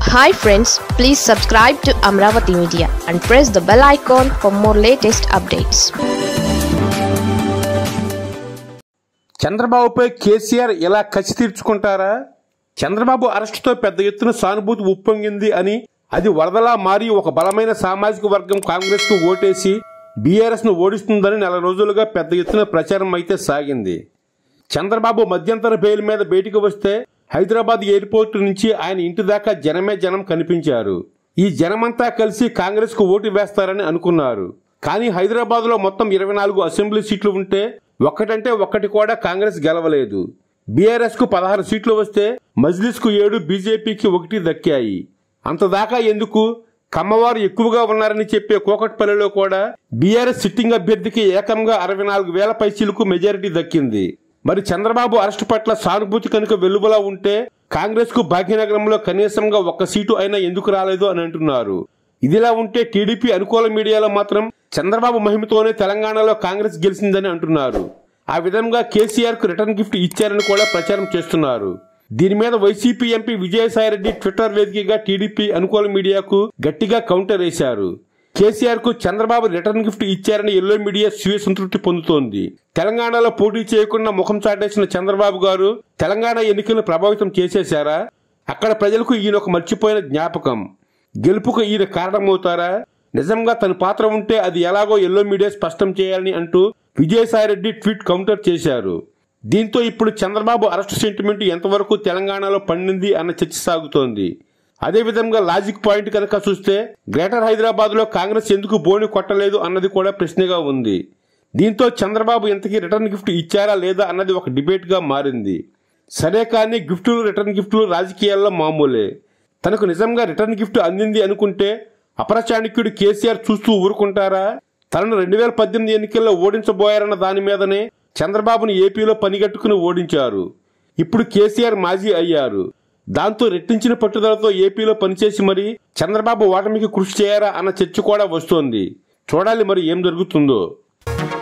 hi friends please subscribe to Amaravati media and press the bell icon for more latest updates చంద్రబాబుపై కేసీఆర్ ఎలా కసి తీర్చుకుంటారా చంద్రబాబు అరెస్టుతో పెద్ద ఎత్తున సానుభూతి ఉప్పొంగింది అని అది వరదలా మారి ఒక బలమైన సామాజిక వర్గం కాంగ్రెస్ కు ఓటేసి బీఆర్ఎస్ ను ఓడిస్తుందని నెల రోజులుగా పెద్ద ఎత్తున ప్రచారం అయితే సాగింది చంద్రబాబు మధ్యంతర బెయిల్ మీద బయటికి వస్తే హైదరాబాద్ ఎయిర్పోర్ట్ నుంచి ఆయన ఇంటి దాకా జనమే జనం కనిపించారు ఈ జనమంతా కలిసి కాంగ్రెస్ కు ఓటు వేస్తారని అనుకున్నారు కానీ హైదరాబాద్ లో మొత్తం ఇరవై నాలుగు అసెంబ్లీ సీట్లు ఉంటే ఒక్కటంటే ఒక్కటి కూడా కాంగ్రెస్ గెలవలేదు బీఆర్ఎస్ కు పదహారు సీట్లు వస్తే మజ్లిస్ కు ఏడు బీజేపీకి ఒకటి దక్కాయి అంతదాకా ఎందుకు కమ్మవారు ఎక్కువగా ఉన్నారని చెప్పే కోకట్పల్లిలో కూడా బీఆర్ఎస్ సిట్టింగ్ అభ్యర్థికి ఏకంగా అరవై నాలుగు వేల పైసీలకు మెజారిటీ దక్కింది మరి చంద్రబాబు అరెస్టు పట్ల సానుభూతి కనుక వెలువలా ఉంటే కాంగ్రెస్ కు భాగ్యనగరంలో కనీసంగా ఒక్క సీటు అయినా ఎందుకు రాలేదు అని అంటున్నారు ఇదిలా ఉంటే టీడీపీ అనుకూల మీడియాలో మాత్రం చంద్రబాబు మహిమతోనే తెలంగాణలో కాంగ్రెస్ గెలిచిందని అంటున్నారు ఆ విధంగా కేసీఆర్ కు రిటర్న్ గిఫ్ట్ ఇచ్చారని కూడా ప్రచారం చేస్తున్నారు దీని మీద వైసీపీ ఎంపీ విజయసాయిరెడ్డి ట్విట్టర్ వేదికగా టీడీపీ అనుకూల మీడియాకు గట్టిగా కౌంటర్ వేశారు కేసీఆర్ కు చంద్రబాబు రిటర్న్ గిఫ్ట్ ఇచ్చారని ఎల్లో మీడియా స్వీయ సంతృప్తి పొందుతోంది తెలంగాణలో పోటీ చేయకుండా ముఖం చాటేసిన చంద్రబాబు గారు తెలంగాణ ఎన్నికలను ప్రభావితం చేసేశారా అక్కడ ప్రజలకు ఈయన ఒక మర్చిపోయిన జ్ఞాపకం గెలుపుకు ఈయన కారణమవుతారా నిజంగా తన పాత్ర ఉంటే అది ఎలాగో ఎల్లో మీడియా స్పష్టం చేయాలని అంటూ విజయసాయిరెడ్డి ట్వీట్ కౌంటర్ చేశారు దీంతో ఇప్పుడు చంద్రబాబు అరెస్టు సెంటిమెంట్ ఎంతవరకు తెలంగాణలో పండింది అన్న చర్చ సాగుతోంది అదేవిధంగా లాజిక్ పాయింట్ కనుక చూస్తే గ్రేటర్ హైదరాబాద్ లో కాంగ్రెస్ ఎందుకు బోని కొట్టలేదు అన్నది కూడా ప్రశ్నగా ఉంది దీంతో చంద్రబాబు ఇంతకీ రిటర్న్ గిఫ్ట్ ఇచ్చారా లేదా అన్నది ఒక డిబేట్ గా మారింది సరే కానీ గిఫ్టులు రిటర్న్ గిఫ్టులు రాజకీయాల్లో మామూలే తనకు నిజంగా రిటర్న్ గిఫ్ట్ అందింది అనుకుంటే అపరచాణిక్యుడు కేసీఆర్ చూస్తూ ఊరుకుంటారా తనను రెండు వేల పద్దెనిమిది ఎన్నికల్లో ఓడించబోయారన్న దాని మీదనే చంద్రబాబును ఏపీలో పనిగట్టుకుని ఓడించారు ఇప్పుడు కేసీఆర్ మాజీ అయ్యారు దాంతో రెట్టించిన పట్టుదలతో ఏపీలో పనిచేసి మరి చంద్రబాబు ఓటమికి కృషి చేయారా అన్న చర్చ కూడా వస్తోంది చూడాలి మరి ఏం జరుగుతుందో